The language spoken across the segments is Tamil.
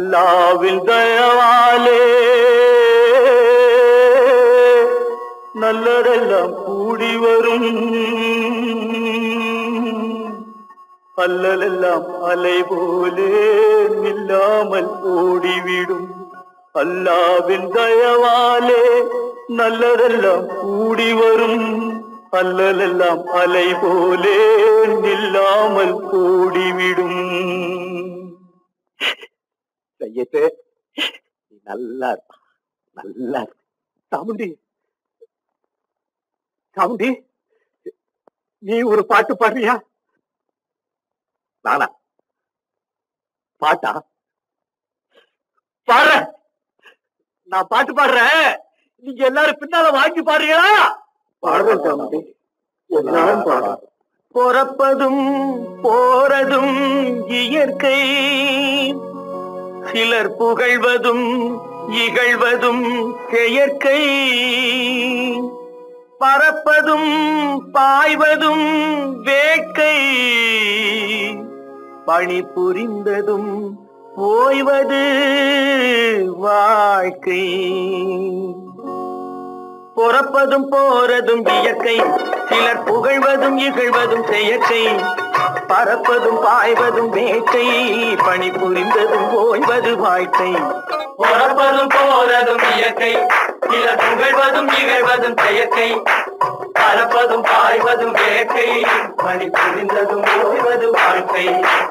அல்லாவில் தயவாலே நல்லதெல்லாம் கூடி வரும் அல்லலெல்லாம் அலை போலே நில்லாமல் ஓடிவிடும் அல்லாவின் தயவாலே நல்லதெல்லாம் கூடி வரும் அல்லலெல்லாம் அலை போலே நில்லாமல் ஓடிவிடும் செய்யட்டு நீ நல்லா இருப்பா நல்லா இருப்ப. சாமுண்டி சாமுண்டி நீ ஒரு பாட்டு பாடுறியா நானா பாட்டா பாடுறேன் நான் பாட்டு பாடுறேன் நீங்க எல்லாரும் பின்னால வாங்கி பாடுறீங்களா பாடுறேன் சாமுண்டி எல்லாரும் பாடுறேன் பொறப்பதும் போறதும் இயற்கை சிலர் புகழ்வதும் இகழ்வதும் செயற்கை பறப்பதும் பாய்வதும் வேட்கை பணி புரிந்ததும் ஓய்வது வாழ்க்கை பொறப்பதும் போறதும் இயற்கை சிலர் புகழ்வதும் இகழ்வதும் செயற்கை பறப்பதும் பாய்வதும் வேட்டை பணி புரிந்ததும் ஓய்வது வாழ்க்கை பொறப்பதும் போறதும் இயற்கை சிலர் புகழ்வதும் இகழ்வதும் செயற்கை பறப்பதும் பாய்வதும் வேட்டை பணி புரிந்ததும் ஓய்வது வாழ்க்கை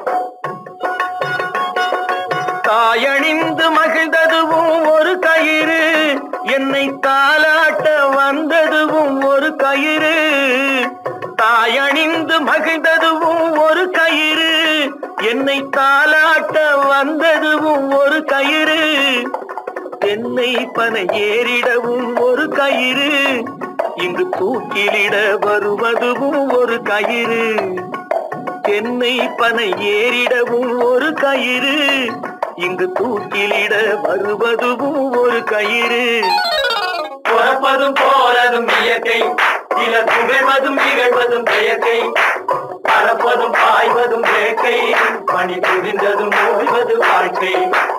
தாயணிந்து மகிழ்ந்ததுவும் ஒரு கயிறு என்னை தாலாட்ட வந்ததுவும் ஒரு கயிறு தாயணிந்து மகிழ்ந்ததுவும் ஒரு கயிறு என்னை தாலாட்ட வந்ததுவும் ஒரு கயிறு தென்னை பனை ஏறிடவும் ஒரு கயிறு இங்கு தூக்கிலிட வருவதுவும் ஒரு கயிறு தென்னை பனை ஏறிடவும் ஒரு கயிறு இங்கு தூக்கிலிட வருவதுவும் ஒரு கயிறு பிறப்பதும் போறதும் இயற்கை சில புகழ்வதும் நிகழ்வதும் செயற்கை பறப்பதும் பாய்வதும் வேட்கை பணி புரிந்ததும் ஓய்வது வாழ்க்கை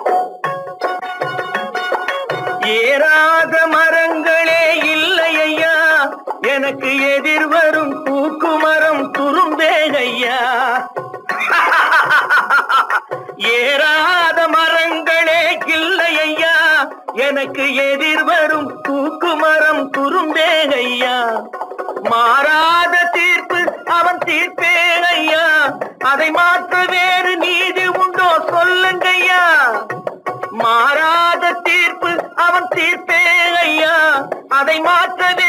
ஏறாத மரங்களே இல்லை ஐயா எனக்கு எதிர் வரும் தூக்கு மரம் துரும்பே ஐயா ஏறாத மரங்களே இல்லை ஐயா எனக்கு எதிர் வரும் தூக்கு மரம் துரும்பே ஐயா மாறாத தீர்ப்பு அவன் தீர்ப்பே ஐயா அதை மாற்ற வேறு நீதி உண்டோ சொல்லுங்கய்யா மாறாத தீர்ப்பு அவன் தீர்ப்பே ஐயா அதை மாற்ற